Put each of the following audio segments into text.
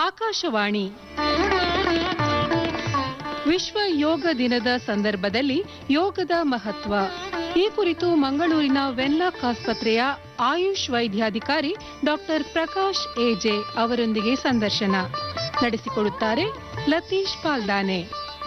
ಆಕಾಶವಾಣಿ ವಿಶ್ವ ಯೋಗ ದಿನದ ಸಂದರ್ಭದಲ್ಲಿ ಯೋಗದ ಮಹತ್ವ ಈ ಕುರಿತು ಮಂಗಳೂರಿನ ವೆನ್ಲಾಕ್ ಆಸ್ಪತ್ರೆಯ ಆಯುಷ್ ವೈದ್ಯಾಧಿಕಾರಿ ಡಾಕ್ಟರ್ ಪ್ರಕಾಶ್ ಎಜೆ ಅವರೊಂದಿಗೆ ಸಂದರ್ಶನ ನಡೆಸಿಕೊಡುತ್ತಾರೆ ಲತೀಶ್ ಪಾಲ್ದಾನೆ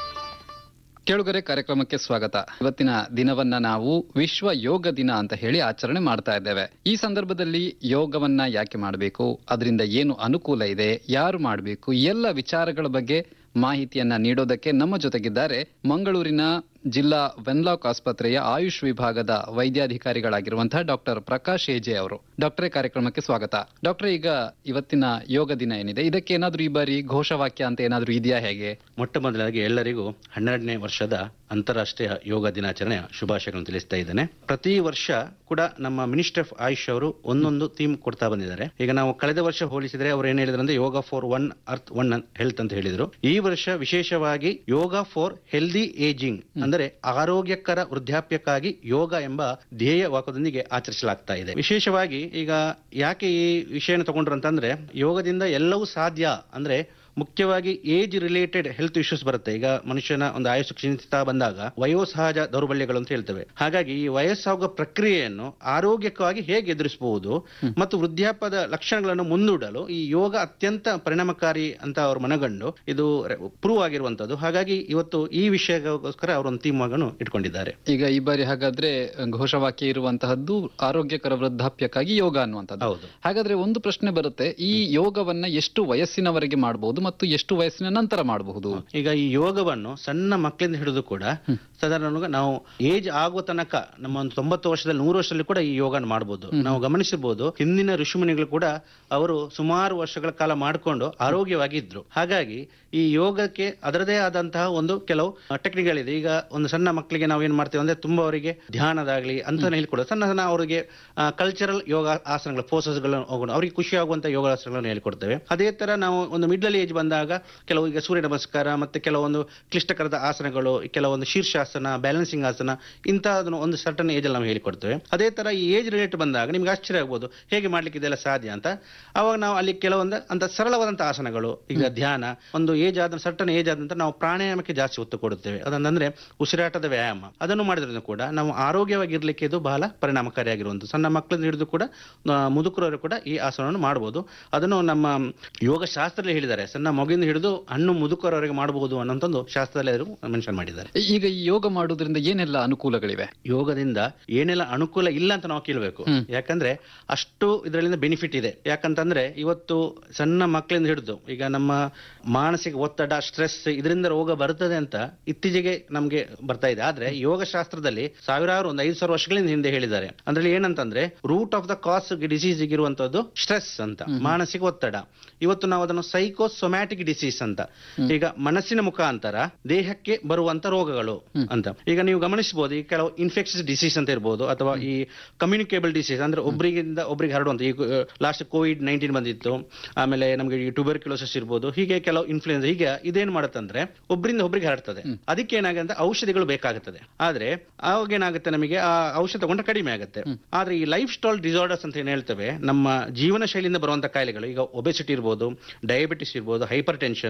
ಕೇಳುಗರೆ ಕಾರ್ಯಕ್ರಮಕ್ಕೆ ಸ್ವಾಗತ ಇವತ್ತಿನ ದಿನವನ್ನ ನಾವು ವಿಶ್ವ ಯೋಗ ದಿನ ಅಂತ ಹೇಳಿ ಆಚರಣೆ ಮಾಡ್ತಾ ಇದ್ದೇವೆ ಈ ಸಂದರ್ಭದಲ್ಲಿ ಯೋಗವನ್ನ ಯಾಕೆ ಮಾಡಬೇಕು ಅದರಿಂದ ಏನು ಅನುಕೂಲ ಇದೆ ಯಾರು ಮಾಡಬೇಕು ಎಲ್ಲ ವಿಚಾರಗಳ ಬಗ್ಗೆ ಮಾಹಿತಿಯನ್ನ ನೀಡೋದಕ್ಕೆ ನಮ್ಮ ಜೊತೆಗಿದ್ದಾರೆ ಮಂಗಳೂರಿನ ಜಿಲ್ಲಾ ವೆನ್ಲಾಕ್ ಆಸ್ಪತ್ರೆಯ ಆಯುಷ್ ವಿಭಾಗದ ವೈದ್ಯಾಧಿಕಾರಿಗಳಾಗಿರುವಂತಹ ಡಾಕ್ಟರ್ ಪ್ರಕಾಶ್ ಎಜೆ ಅವರು ಡಾಕ್ಟರೇ ಕಾರ್ಯಕ್ರಮಕ್ಕೆ ಸ್ವಾಗತ ಡಾಕ್ಟರ್ ಈಗ ಇವತ್ತಿನ ಯೋಗ ದಿನ ಏನಿದೆ ಇದಕ್ಕೆ ಏನಾದ್ರೂ ಈ ಬಾರಿ ಘೋಷವಾಕ್ಯ ಅಂತ ಏನಾದ್ರೂ ಇದೆಯಾ ಹೇಗೆ ಮೊಟ್ಟ ಮೊದಲಾಗಿ ಎಲ್ಲರಿಗೂ ಹನ್ನೆರಡನೇ ವರ್ಷದ ಅಂತಾರಾಷ್ಟ್ರೀಯ ಯೋಗ ದಿನಾಚರಣೆಯ ಶುಭಾಶಯಗಳನ್ನು ತಿಳಿಸ್ತಾ ಇದ್ದೇನೆ ಪ್ರತಿ ವರ್ಷ ಕೂಡ ನಮ್ಮ ಮಿನಿಸ್ಟರ್ ಆಫ್ ಆಯುಷ್ ಅವರು ಒಂದೊಂದು ಥೀಮ್ ಕೊಡ್ತಾ ಬಂದಿದ್ದಾರೆ ಈಗ ನಾವು ಕಳೆದ ವರ್ಷ ಹೋಲಿಸಿದ್ರೆ ಅವ್ರು ಏನ್ ಹೇಳಿದ್ರು ಅಂದ್ರೆ yoga for one earth one health ಅಂತ ಹೇಳಿದ್ರು ಈ ವರ್ಷ ವಿಶೇಷವಾಗಿ ಯೋಗ ಫಾರ್ ಹೆಲ್ದಿ ಏಜಿಂಗ್ ಅಂದರೆ ಆರೋಗ್ಯಕರ ವೃದ್ಧಾಪ್ಯಕ್ಕಾಗಿ ಯೋಗ ಎಂಬ ಧ್ಯೇಯ ವಾಕ್ಯದೊಂದಿಗೆ ಆಚರಿಸಲಾಗ್ತಾ ಇದೆ ವಿಶೇಷವಾಗಿ ಈಗ ಯಾಕೆ ಈ ವಿಷಯನ ತಗೊಂಡ್ರು ಅಂತಂದ್ರೆ ಯೋಗದಿಂದ ಎಲ್ಲವೂ ಸಾಧ್ಯ ಅಂದ್ರೆ ಮುಖ್ಯವಾಗಿ ಏಜ್ ರಿಲೇಟೆಡ್ ಹೆಲ್ತ್ ಇಶ್ಯೂಸ್ ಬರುತ್ತೆ ಈಗ ಮನುಷ್ಯನ ಒಂದು ಆಯುಷ್ ಕ್ಷೀಣಿಸ್ತಾ ಬಂದಾಗ ವಯೋಸಹಜ ದೌರ್ಬಲ್ಯಗಳು ಅಂತ ಹೇಳ್ತೇವೆ ಹಾಗಾಗಿ ಈ ವಯಸ್ಸಾಗುವ ಪ್ರಕ್ರಿಯೆಯನ್ನು ಆರೋಗ್ಯಕವಾಗಿ ಹೇಗೆ ಎದುರಿಸಬಹುದು ಮತ್ತು ವೃದ್ಧಾಪ್ಯದ ಲಕ್ಷಣಗಳನ್ನು ಮುಂದೂಡಲು ಈ ಯೋಗ ಅತ್ಯಂತ ಪರಿಣಾಮಕಾರಿ ಅಂತ ಅವರು ಮನಗಂಡು ಇದು ಪ್ರೂವ್ ಆಗಿರುವಂತದ್ದು ಹಾಗಾಗಿ ಇವತ್ತು ಈ ವಿಷಯಕ್ಕೋಸ್ಕರ ಅವರು ಒಂದು ಥೀಮ್ ಅನ್ನು ಇಟ್ಕೊಂಡಿದ್ದಾರೆ ಈಗ ಈ ಬಾರಿ ಹಾಗಾದ್ರೆ ಘೋಷವಾಕ್ಯ ಇರುವಂತಹದ್ದು ಆರೋಗ್ಯಕರ ವೃದ್ಧಾಪ್ಯಕ್ಕಾಗಿ ಯೋಗ ಅನ್ನುವಂಥದ್ದು ಹೌದು ಹಾಗಾದ್ರೆ ಒಂದು ಪ್ರಶ್ನೆ ಬರುತ್ತೆ ಈ ಯೋಗವನ್ನ ಎಷ್ಟು ವಯಸ್ಸಿನವರೆಗೆ ಮಾಡಬಹುದು ಮತ್ತು ಎಷ್ಟು ವಯಸ್ಸಿನ ನಂತರ ಮಾಡಬಹುದು ಈಗ ಈ ಯೋಗವನ್ನು ಸಣ್ಣ ಮಕ್ಕಳಿಂದ ಹಿಡಿದು ಕೂಡ ಸಾಧಾರಣ ನಾವು ಏಜ್ ಆಗುವ ತನಕ ನಮ್ಮ ಒಂದು ತೊಂಬತ್ತು ವರ್ಷದಲ್ಲಿ ನೂರು ವರ್ಷದಲ್ಲಿ ಕೂಡ ಈ ಯೋಗನ ಮಾಡಬಹುದು ನಾವು ಗಮನಿಸಬಹುದು ಹಿಂದಿನ ಋಷಿಮುನಿಗಳು ಕೂಡ ಅವರು ಸುಮಾರು ವರ್ಷಗಳ ಕಾಲ ಮಾಡಿಕೊಂಡು ಆರೋಗ್ಯವಾಗಿ ಇದ್ರು ಹಾಗಾಗಿ ಈ ಯೋಗಕ್ಕೆ ಅದರದೇ ಆದಂತಹ ಒಂದು ಕೆಲವು ಟೆಕ್ನಿಕ್ಗಳಿದೆ ಈಗ ಒಂದು ಸಣ್ಣ ಮಕ್ಕಳಿಗೆ ನಾವು ಏನ್ ಮಾಡ್ತೇವೆ ಅಂದ್ರೆ ತುಂಬಾ ಅವರಿಗೆ ಧ್ಯಾನದಾಗ್ಲಿ ಅಂತ ಹೇಳ್ಕೊಡೋದು ಸಣ್ಣ ಸಣ್ಣ ಅವರಿಗೆ ಕಲ್ಚರಲ್ ಯೋಗ ಆಸನಗಳು ಪೋಸಸ್ಗಳನ್ನು ಹೋಗೋಣ ಅವರಿಗೆ ಖುಷಿ ಆಗುವಂತ ಯೋಗಾಸನಗಳನ್ನು ಹೇಳ್ಕೊಡ್ತೇವೆ ಅದೇ ತರ ನಾವು ಒಂದು ಮಿಡ್ಲ್ ಏಜ್ ಬಂದಾಗ ಕೆಲವು ಈಗ ಸೂರ್ಯ ನಮಸ್ಕಾರ ಮತ್ತೆ ಕೆಲವೊಂದು ಕ್ಲಿಷ್ಟಕರದ ಆಸನಗಳು ಕೆಲವೊಂದು ಶೀರ್ಷಾಸನ ಬ್ಯಾಲೆನ್ಸಿಂಗ್ ಆಸನ ಇಂತಹದನ್ನು ಒಂದು ಸರ್ಟನ್ ಏಜ್ ಅಲ್ಲಿ ನಾವು ಹೇಳಿಕೊಡ್ತೇವೆ ಅದೇ ತರ ಈ ಏಜ್ ರಿಲೇಟ್ ಬಂದಾಗ ನಿಮ್ಗೆ ಆಶ್ಚರ್ಯ ಆಗ್ಬೋದು ಹೇಗೆ ಮಾಡ್ಲಿಕ್ಕೆ ಇದೆಲ್ಲ ಸಾಧ್ಯ ಅಂತ ಅವಾಗ ನಾವು ಅಲ್ಲಿ ಕೆಲವೊಂದು ಅಂತ ಸರಳವಾದಂತಹ ಆಸನಗಳು ಈಗ ಧ್ಯಾನ ಒಂದು ಏಜ್ ಆದ ಸರ್ಟನ್ ಏಜ್ ಆದಂತ ನಾವು ಪ್ರಾಣಾಯಾಮಕ್ಕೆ ಜಾಸ್ತಿ ಒತ್ತು ಕೊಡುತ್ತೇವೆ ಅದಂದ್ರೆ ಉಸಿರಾಟದ ವ್ಯಾಯಾಮ ಅದನ್ನು ಮಾಡಿದ್ರಿಂದ ಕೂಡ ನಾವು ಆರೋಗ್ಯವಾಗಿರ್ಲಿಕ್ಕೆ ಇದು ಬಹಳ ಪರಿಣಾಮಕಾರಿಯಾಗಿರುವಂಥದ್ದು ಸಣ್ಣ ಮಕ್ಕಳಿಂದ ಹಿಡಿದು ಕೂಡ ಆ, ಮುದುಕರವರು ಕೂಡ ಈ ಆಸನವನ್ನು ಮಾಡಬಹುದು ಅದನ್ನು ನಮ್ಮ ಯೋಗ ಶಾಸ್ತ್ರದಲ್ಲಿ ಹೇಳಿದ್ದಾರೆ ಸಣ್ಣ ಮಗುವಿಂದ ಹಿಡಿದು ಹಣ್ಣು ಮುದುಕರವರೆಗೆ ಮಾಡಬಹುದು ಅನ್ನೋಂಥದ್ದು ಶಾಸ್ತ್ರದಲ್ಲಿ ಅವರು ಮೆನ್ಷನ್ ಮಾಡಿದ್ದಾರೆ ಈಗ ಈ ಯೋಗ ಮಾಡುವುದರಿಂದ ಏನೆಲ್ಲ ಅನುಕೂಲಗಳಿವೆ ಯೋಗದಿಂದ ಏನೆಲ್ಲ ಅನುಕೂಲ ಇಲ್ಲ ಅಂತ ನಾವು ಕೇಳಬೇಕು ಯಾಕಂದ್ರೆ ಅಷ್ಟು ಇದರಿಂದ ಬೆನಿಫಿಟ್ ಇದೆ ಯಾಕಂತಂದ್ರೆ ಇವತ್ತು ಸಣ್ಣ ಮಕ್ಕಳಿಂದ ಹಿಡಿದು ಈಗ ನಮ್ಮ ಮಾನಸಿಕ ಒತ್ತಡ ಸ್ಟ್ರೆಸ್ ಇದರಿಂದ ರೋಗ ಬರ್ತದೆ ಅಂತ ಇತ್ತೀಚೆಗೆ ನಮ್ಗೆ ಬರ್ತಾ ಇದೆ ಆದ್ರೆ ಯೋಗ ಶಾಸ್ತ್ರದಲ್ಲಿ ಸಾವಿರಾರು ಒಂದು ಐದು ಸಾವಿರ ವರ್ಷಗಳಿಂದ ಹಿಂದೆ ಹೇಳಿದ್ದಾರೆ ಅಂದ್ರೆ ಏನಂತಂದ್ರೆ root of the cause disease ಇರುವಂತದ್ದು ಸ್ಟ್ರೆಸ್ ಅಂತ ಮಾನಸಿಕ ಒತ್ತಡ ಇವತ್ತು ನಾವು ಅದನ್ನು ಸೈಕೋಸೊಮ್ಯಾಟಿಕ್ ಡಿಸೀಸ್ ಅಂತ ಈಗ ಮನಸ್ಸಿನ ಮುಖಾಂತರ ದೇಹಕ್ಕೆ ಬರುವಂತ ರೋಗಗಳು ಅಂತ ಈಗ ನೀವು ಗಮನಿಸಬಹುದು ಈ ಕೆಲವು ಇನ್ಫೆಕ್ಷಸ್ ಡಿಸೀಸ್ ಅಂತ ಇರ್ಬೋದು ಅಥವಾ ಈ ಕಮ್ಯುನಿಕೇಬಲ್ ಡಿಸೀಸ್ ಅಂದ್ರೆ ಒಬ್ಬರಿಗಿಂದ ಒಬ್ರಿಗೆ ಹರಡುವಂತ ಈ ಲಾಸ್ಟ್ ಕೋವಿಡ್ ನೈನ್ಟೀನ್ ಬಂದಿತ್ತು ಆಮೇಲೆ ನಮಗೆ ಈ ಟ್ಯೂಬರ್ಕ್ಯುಲೋಸಿಸ್ ಇರ್ಬೋದು ಹೀಗೆ ಕೆಲವು ಇನ್ಫ್ಲೂಯೆನ್ಸ್ ಹೀಗೆ ಇದೇನ್ ಮಾಡುತ್ತಂದ್ರೆ ಒಬ್ಬರಿಂದ ಒಬ್ಬರಿಗೆ ಹರಡ್ತದೆ ಅದಕ್ಕೆ ಏನಾಗುತ್ತೆ ಔಷಧಿಗಳು ಬೇಕಾಗುತ್ತದೆ ಆದ್ರೆ ಅವಾಗ ಏನಾಗುತ್ತೆ ನಮಗೆ ಆ ಔಷಧ ತಗೊಂಡ್ರೆ ಕಡಿಮೆ ಆಗುತ್ತೆ ಆದ್ರೆ ಈ ಲೈಫ್ ಸ್ಟೈಲ್ ಡಿಸಾರ್ಡರ್ಸ್ ಅಂತ ಏನ್ ಹೇಳ್ತೇವೆ ನಮ್ಮ ಜೀವನ ಶೈಲಿಯಿಂದ ಬರುವಂತ ಕಾಯಿಲೆಗಳು ಈಗ ಒಬೆಸಿಟಿ ಇರ್ಬೋದು ಡಯಾಬಿಟಿಸ್ ಇರ್ಬೋದು ಹೈಪರ್ ಟೆನ್ಷನ್